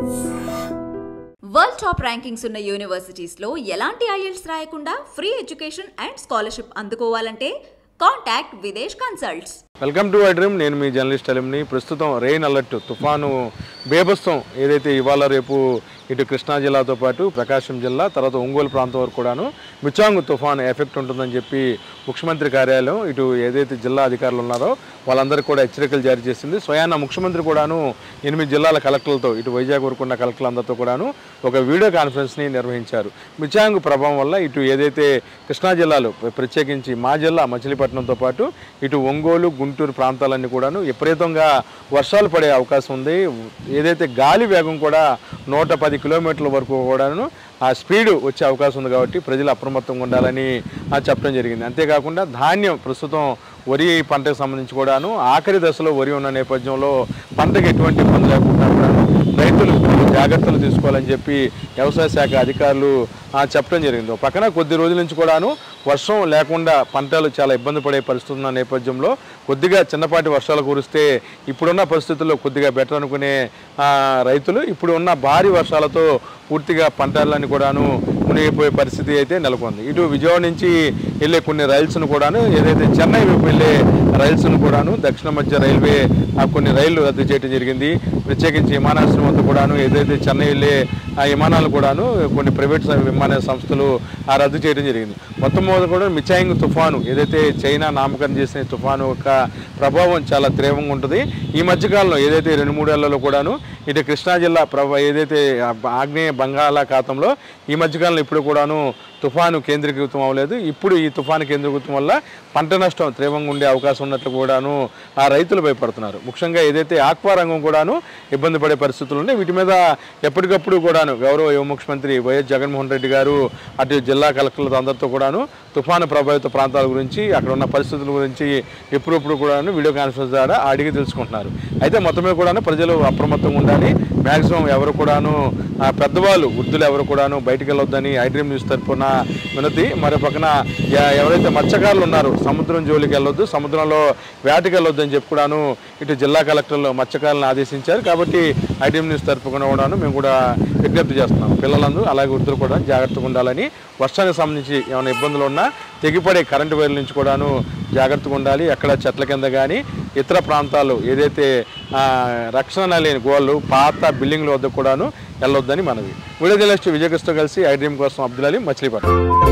world top rankings ఉన్న యూనివర్సిటీస్లో ఎలాంటి IELTS రాయకుండా ఫ్రీ ఎడ్యుకేషన్ అండ్ స్కాలర్షిప్ అందుకోవాలంటే contact Videsh consults welcome to I dream నేను మీ జర్నలిస్ట్ అలిమ్ని ప్రస్తుతం రెయిన్ అలర్ట్ తుఫాను బేబస్తం ఏదైతే ఇవాళ రేపు ఇటు కృష్ణా జిల్లాతో పాటు ప్రకాశం జిల్లా తర్వాత ఒంగోలు ప్రాంతం వరకు కూడాను మిచాంగ్ తుఫాను ఎఫెక్ట్ ఉంటుందని చెప్పి ముఖ్యమంత్రి కార్యాలయం ఇటు ఏదైతే జిల్లా అధికారులు ఉన్నారో వాళ్ళందరికీ కూడా హెచ్చరికలు జారీ చేసింది స్వయాన ముఖ్యమంత్రి కూడాను ఎనిమిది జిల్లాల కలెక్టర్లతో ఇటు వైజాగ్ వరకు ఉన్న కలెక్టర్లందరితో కూడాను ఒక వీడియో కాన్ఫరెన్స్ని నిర్వహించారు మిచాంగ్ ప్రభావం వల్ల ఇటు ఏదైతే కృష్ణా జిల్లాలో ప్రత్యేకించి మా జిల్లా మచిలీపట్నంతో పాటు ఇటు ఒంగోలు గుంటూరు ప్రాంతాలన్నీ కూడాను విపరీతంగా వర్షాలు పడే అవకాశం ఉంది ఏదైతే గాలి వేగం కూడా నూట పది కిలోమీటర్ల వరకు కూడాను ఆ స్పీడ్ వచ్చే అవకాశం ఉంది కాబట్టి ప్రజలు అప్రమత్తంగా ఉండాలని ఆ, చెప్పడం జరిగింది అంతేకాకుండా ధాన్యం ప్రస్తుతం వరి పంటకు సంబంధించి కూడాను ఆఖరి దశలో వరి ఉన్న నేపథ్యంలో పంటకు ఎటువంటి ఇబ్బంది లేకుండా కూడాను రైతులు కొన్ని జాగ్రత్తలు తీసుకోవాలని చెప్పి వ్యవసాయ శాఖ అధికారులు ఆ, చెప్పడం జరిగింది ఓ పక్కన కొద్ది రోజుల నుంచి కూడాను వర్షం లేకుండా పంటలు చాలా ఇబ్బంది పడే పరిస్థితి ఉన్న నేపథ్యంలో కొద్దిగా చిన్నపాటి వర్షాలు కురిస్తే ఇప్పుడున్న పరిస్థితుల్లో కొద్దిగా బెటర్ అనుకునే ఆ, రైతులు ఇప్పుడు ఉన్న భారీ వర్షాలతో పూర్తిగా పంటలన్నీ కూడాను మునిగిపోయే పరిస్థితి అయితే నెలకొంది ఇటు విజయవాడ నుంచి వెళ్ళే కొన్ని రైల్స్ను కూడాను ఏదైతే చెన్నై వైపు వెళ్ళే రైల్స్ను కూడాను దక్షిణ మధ్య రైల్వే ఆ కొన్ని రైళ్లు రద్దు చేయడం జరిగింది ప్రత్యేకించి విమానాశ్రయం వద్ద కూడాను ఏదైతే చెన్నై వెళ్ళే ఆ విమానాలు కూడాను కొన్ని ప్రైవేట్ స- విమాన సంస్థలు ఆ రద్దు చేయడం జరిగింది మొత్తం మీద కూడా మిచాయింగ్ తుఫాను ఏదైతే చైనా నామకరణం చేసిన తుఫాను యొక్క ప్రభావం చాలా తీవ్రంగా ఉంటుంది ఈ మధ్యకాలంలో ఏదైతే రెండు మూడేళ్లలో కూడాను ఇటు కృష్ణా జిల్లా ప్రభా ఏదైతే ఆ ఆగ్నేయ బంగాళాఖాతంలో ఈ మధ్యకాలంలో ఇప్పుడు కూడాను తుఫాను కేంద్రీకృతం అవ్వలేదు ఇప్పుడు ఈ తుఫాను కేంద్రీకృతం వల్ల పంట నష్టం తీవ్రంగా ఉండే అవకాశం ఉన్నట్లు కూడాను ఆ రైతులు భయపడుతున్నారు ముఖ్యంగా ఏదైతే ఆక్వా రంగం కూడాను ఇబ్బంది పడే పరిస్థితులు ఉన్నాయి వీటి మీద ఎప్పటికప్పుడు కూడాను గౌరవ యువ ముఖ్యమంత్రి వైఎస్ జగన్మోహన్ రెడ్డి గారు అటు జిల్లా కలెక్టర్లతో అందరితో కూడాను తుఫాను ప్రభావిత ప్రాంతాల గురించి అక్కడ ఉన్న పరిస్థితుల గురించి ఎప్పుడప్పుడు కూడాను వీడియో కాన్ఫరెన్స్ ద్వారా అడిగి తెలుసుకుంటున్నారు అయితే మొత్తం మీద కూడాను ప్రజలు అప్రమత్తంగా ఉండాలి మ్యాక్సిమం ఎవరు కూడాను ఆ పెద్దవాళ్ళు వృద్ధులు ఎవరు కూడాను బయటికి వెళ్ళొద్దని ఐడ్రీమ్ న్యూస్ తరపున వినతి మరో పక్కన ఎ- ఎవరైతే మత్స్యకారులు ఉన్నారో సముద్రం జోలికి వెళ్ళొద్దు సముద్రంలో వేటకి వెళ్ళొద్దు అని చెప్పి కూడాను ఇటు జిల్లా కలెక్టర్లు మత్స్యకారులను ఆదేశించారు కాబట్టి ఐడ్రీమ్ న్యూస్ తరపున కూడాను మేము కూడా విజ్ఞప్తి చేస్తున్నాం పిల్లలందరూ అలాగే వృద్ధులు కూడా జాగ్రత్తగా ఉండాలని వర్షానికి సంబంధించి ఏమైనా ఇబ్బందులు ఉన్నా తెగిపడే కరెంటు వైర్ల నుంచి కూడాను జాగ్రత్తగా ఉండాలి ఎక్కడ చెట్ల కింద కానీ ఇతర ప్రాంతాలు ఏదైతే ఆ, రక్షణ లేని గోళ్ళు పాత బిల్డింగ్ల వద్ద కూడాను వెళ్ళొద్దని మనవి వీడియో జర్నలిస్ట్ విజయకృష్ణ కలిసి ఐ డ్రీమ్ కోసం అబ్దుల్ అలీ మచిలీపట్నం